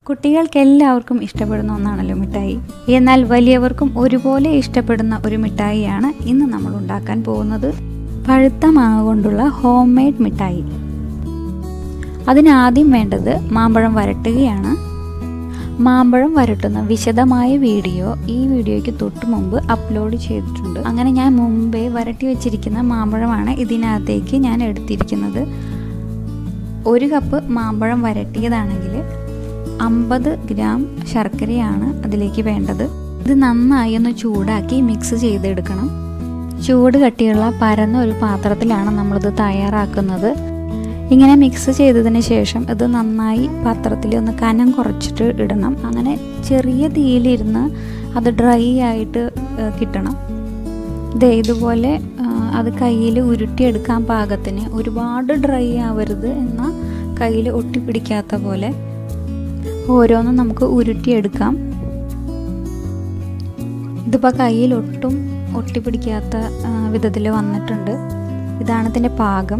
കുട്ടികൾക്ക് എല്ലാവർക്കും ഇഷ്ടപ്പെടുന്ന ഒന്നാണല്ലോ മിഠായി എന്നാൽ വലിയവർക്കും ഒരുപോലെ ഇഷ്ടപ്പെടുന്ന ഒരു മിഠായിയാണ് ഇന്ന് നമ്മൾ ഉണ്ടാക്കാൻ പോകുന്നത് പഴുത്ത മാങ്ങ കൊണ്ടുള്ള ഹോം മെയ്ഡ് മിഠായി അതിനാദ്യം വേണ്ടത് മാമ്പഴം വരട്ടുകയാണ് മാമ്പഴം വരട്ടുന്ന വിശദമായ വീഡിയോ ഈ വീഡിയോയ്ക്ക് തൊട്ട് മുമ്പ് അപ്ലോഡ് ചെയ്തിട്ടുണ്ട് അങ്ങനെ ഞാൻ മുമ്പേ വരട്ടി വെച്ചിരിക്കുന്ന മാമ്പഴമാണ് ഇതിനകത്തേക്ക് ഞാൻ എടുത്തിരിക്കുന്നത് ഒരു കപ്പ് മാമ്പഴം വരട്ടിയതാണെങ്കിൽ അമ്പത് ഗ്രാം ശർക്കരയാണ് അതിലേക്ക് വേണ്ടത് ഇത് നന്നായി ഒന്ന് ചൂടാക്കി മിക്സ് ചെയ്തെടുക്കണം ചൂട് കട്ടിയുള്ള പരന്ന ഒരു പാത്രത്തിലാണ് നമ്മളിത് തയ്യാറാക്കുന്നത് ഇങ്ങനെ മിക്സ് ചെയ്തതിന് ശേഷം ഇത് നന്നായി പാത്രത്തിൽ ഒന്ന് കനം കുറച്ചിട്ട് ഇടണം അങ്ങനെ ചെറിയ തീയിലിരുന്ന് അത് ഡ്രൈ ആയിട്ട് കിട്ടണം ഇതേ ഇതുപോലെ അത് കയ്യിൽ ഉരുട്ടിയെടുക്കാൻ പാകത്തിന് ഒരുപാട് ഡ്രൈ ആവരുത് എന്നാൽ കയ്യിൽ ഒട്ടിപ്പിടിക്കാത്ത പോലെ ഓരോന്നും നമുക്ക് ഉരുട്ടിയെടുക്കാം ഇതിപ്പോൾ കയ്യിൽ ഒട്ടും ഒട്ടിപ്പിടിക്കാത്ത വിധത്തിൽ വന്നിട്ടുണ്ട് ഇതാണ് ഇതിൻ്റെ പാകം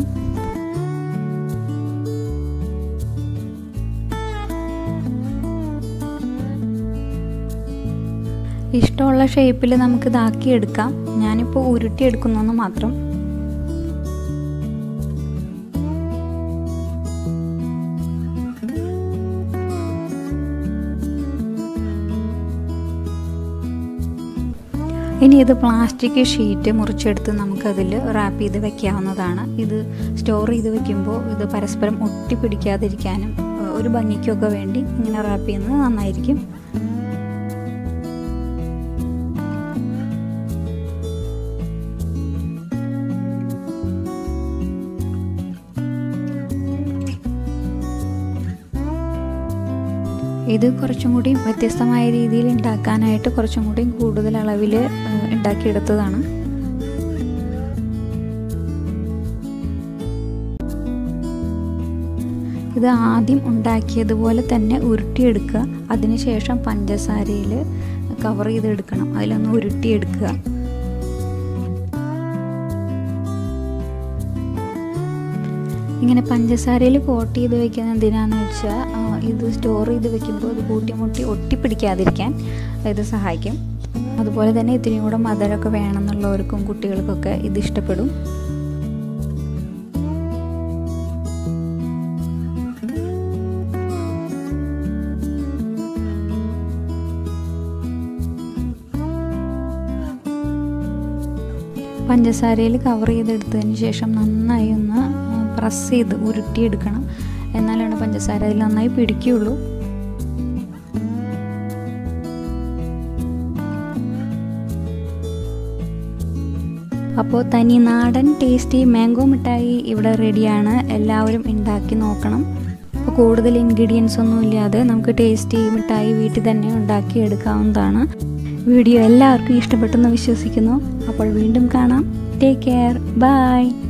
ഇഷ്ടമുള്ള ഷേപ്പിൽ നമുക്ക് ഇതാക്കി എടുക്കാം ഞാനിപ്പോൾ ഉരുട്ടിയെടുക്കുന്നു മാത്രം ഇനി ഇത് പ്ലാസ്റ്റിക് ഷീറ്റ് മുറിച്ചെടുത്ത് നമുക്കതിൽ റാപ്പ് ചെയ്ത് വെക്കാവുന്നതാണ് ഇത് സ്റ്റോർ ചെയ്ത് വെക്കുമ്പോൾ ഇത് പരസ്പരം ഒട്ടിപ്പിടിക്കാതിരിക്കാനും ഒരു ഭംഗിക്കൊക്കെ വേണ്ടി ഇങ്ങനെ റാപ്പ് ചെയ്യുന്നത് നന്നായിരിക്കും ഇത് കുറച്ചും കൂടി വ്യത്യസ്തമായ രീതിയിൽ ഉണ്ടാക്കാനായിട്ട് കുറച്ചും കൂടി കൂടുതൽ അളവിൽ ഉണ്ടാക്കിയെടുത്തതാണ് ഇത് ആദ്യം ഉണ്ടാക്കിയതുപോലെ തന്നെ ഉരുട്ടിയെടുക്കുക അതിനുശേഷം പഞ്ചസാരയിൽ കവർ ചെയ്തെടുക്കണം അതിലൊന്ന് ഉരുട്ടിയെടുക്കുക ഇങ്ങനെ പഞ്ചസാരയിൽ കോട്ട് ചെയ്ത് വെക്കുന്നത് എന്തിനാന്ന് വെച്ചാൽ ഇത് സ്റ്റോർ ചെയ്ത് വെക്കുമ്പോൾ ഇത് കൂട്ടിമുട്ടി ഒട്ടിപ്പിടിക്കാതിരിക്കാൻ ഇത് സഹായിക്കും അതുപോലെ തന്നെ ഇത്തിരിയും കൂടെ മധുരമൊക്കെ വേണമെന്നുള്ളവർക്കും കുട്ടികൾക്കൊക്കെ ഇത് ഇഷ്ടപ്പെടും പഞ്ചസാരയിൽ കവർ ചെയ്തെടുത്തതിന് ശേഷം നന്നായി ഒന്ന് പ്രസ് ചെയ്ത് ഉരുട്ടിയെടുക്കണം എന്നാലാണ് പഞ്ചസാര അതിൽ നന്നായി പിടിക്കുകയുള്ളൂ അപ്പോൾ തനി നാടൻ ടേസ്റ്റി മാംഗോ മിഠായി ഇവിടെ റെഡിയാണ് എല്ലാവരും ഉണ്ടാക്കി നോക്കണം അപ്പോൾ കൂടുതൽ ഇൻഗ്രീഡിയൻസ് ഒന്നും ഇല്ലാതെ നമുക്ക് ടേസ്റ്റി മിഠായി വീട്ടിൽ തന്നെ ഉണ്ടാക്കി എടുക്കാവുന്നതാണ് വീഡിയോ എല്ലാവർക്കും ഇഷ്ടപ്പെട്ടെന്ന് വിശ്വസിക്കുന്നു അപ്പോൾ വീണ്ടും കാണാം ടേക്ക് കെയർ ബൈ